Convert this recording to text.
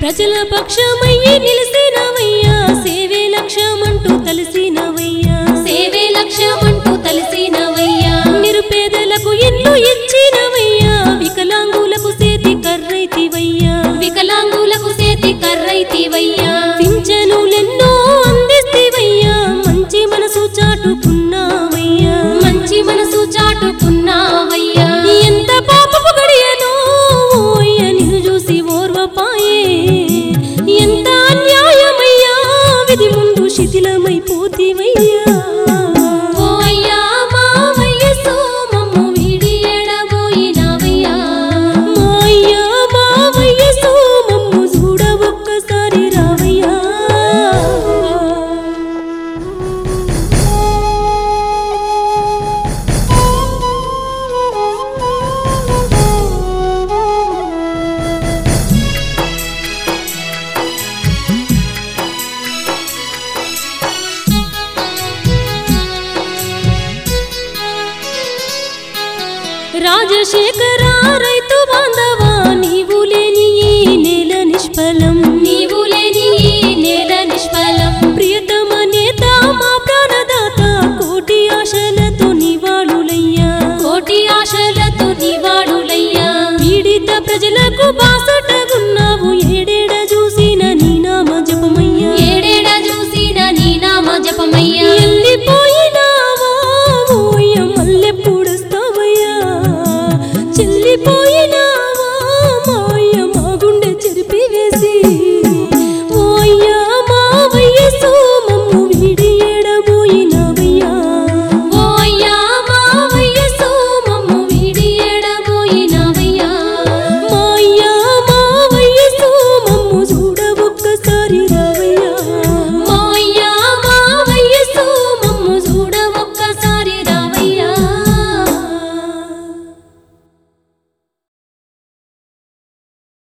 ప్రజల పక్షమయ్యి నిలిసినవయ్యా సేవే లక్ష్యమంటూ తలసినవయ్యా సేవే లక్ష్యమంటూ తలసినవయ్యా నిరుపేదలకు ఇల్లు ఇచ్చినవయ్యా వికలాంగులకు సేతి కర్రైతివయ్యా వికలాంగులకు సేతి కర్రైతివయ్యా పింఛనులెన్నో అందిస్తివయ్యా మంచి మనసు చాటుకున్నావయ్యా మంచి మనసు చాటుకున్నావయ్యా ఎంత పాపపు గడియనో ఓయ్య నిన్ను చూసి ఓర్వపాయే ఎంత అన్యాయమయ్యా విధి ముందు శిథిలమైపోతివయ్యా ఓ అయ్యా మా వయస్సు మమ్ము వీడి ఎడబోయినావయ్యా మాయ్యా మా వయసు మమ్ము చూడ ఒక్కసారి రావయ్యా రాజశేఖర రైతు బాంధవా నీవు లేని ఈ నేల నిష్ఫలం నీవు లేని ఈ నేల నిష్ఫలం ప్రియతమ నేత మా ప్రాణదాత కోటి ఆశలతో నివాళులయ్యా కోటి ఆశలతో నివాడులయ్యా పీడిత ప్రజలకు బాస